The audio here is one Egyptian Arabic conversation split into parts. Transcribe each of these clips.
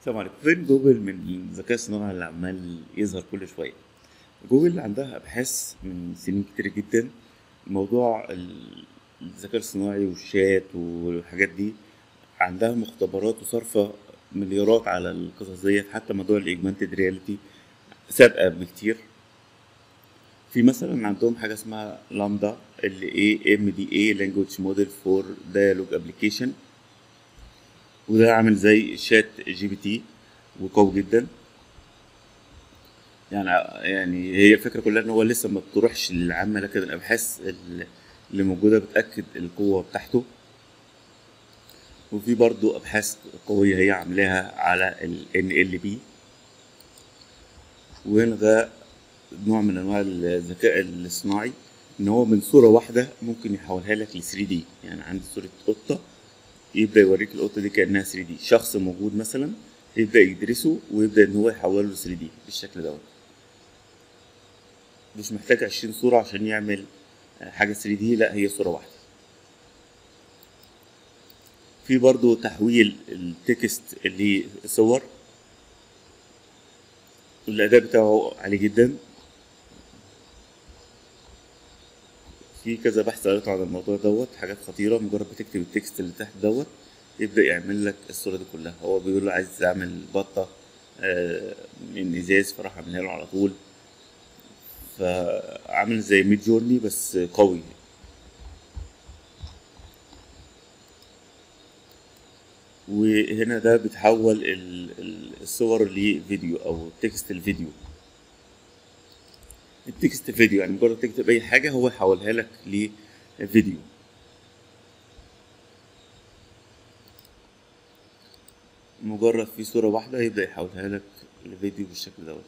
السلام عليكم فين جوجل من الذكاء الصناعي اللي عمال يظهر كل شويه جوجل عندها ابحاث من سنين كتير جدا موضوع ال- الذكاء الصناعي والشات والحاجات دي عندها مختبرات وصارفه مليارات على القصص ديت حتى موضوع الاجمانتد رياليتي سابقه بكتير في مثلا عندهم حاجه اسمها لامدا ال اي ام دي اي لانجوج موديل فور ديالوج ابلكيشن وده عامل زي شات جي بي تي وقوي جدا يعني يعني هي الفكره كلها ان هو لسه ما بتروحش للعامه لكن الابحاث ال- اللي موجوده بتاكد القوه بتاعته وفي برضو ابحاث قويه هي عاملاها على ال NLP وهنا ده نوع من انواع الذكاء الاصطناعي ان هو من صوره واحده ممكن يحولها لك ل 3 دي يعني عندي صوره قطه يبدا يوريك القطه دي كانها 3 دي شخص موجود مثلا يبدا يدرسه ويبدا ان هو يحوله ل 3 دي بالشكل دوت مش محتاج 20 صوره عشان يعمل حاجه 3 دي لا هي صوره واحده في برضو تحويل التكست اللي صور الاداء بتاعه عالي جدا في كذا بحث قريته عن الموضوع دوت حاجات خطيره مجرد بتكتب التكست اللي تحت دوت يبدا يعمل لك الصوره دي كلها هو بيقول له عايز اعمل بطه آه، من ازاز فراح اعملها له على طول فعامل زي ميد جورني بس قوي وهنا ده بتحول ال- ال- الصور لفيديو او التكست الفيديو التكست فيديو يعني مجرد تكتب اي حاجه هو يحولها لك لفيديو مجرد في صوره واحده يبدا يحولها لك لفيديو بالشكل دوت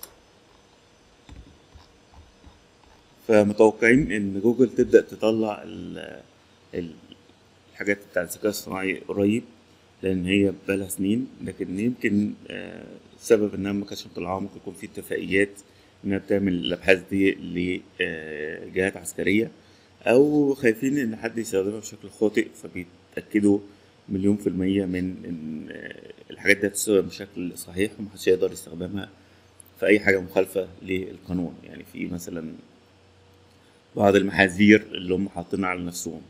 فمتوقعين ان جوجل تبدا تطلع ال- ال- الحاجات بتاع الذكاء الصناعي قريب لان هي بقالها سنين لكن يمكن آه، سبب انها ما كانتش مطلعاها ممكن يكون في اتفاقيات انها بتعمل الابحاث دي لجهات عسكريه او خايفين ان حد يستخدمها بشكل خاطئ فبيتاكدوا مليون في المية من ان آه، الحاجات دي هتستخدم بشكل صحيح ومحدش يقدر يستخدمها في اي حاجه مخالفه للقانون يعني في مثلا بعض المحاذير اللي هم حاطينها على نفسهم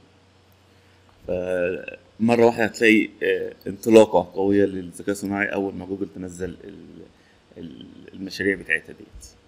فمرة واحدة هتلاقي آه، انطلاقة قوية للذكاء الصناعي أول ما جوجل تنزل ال- ال- المشاريع بتاعتها ديت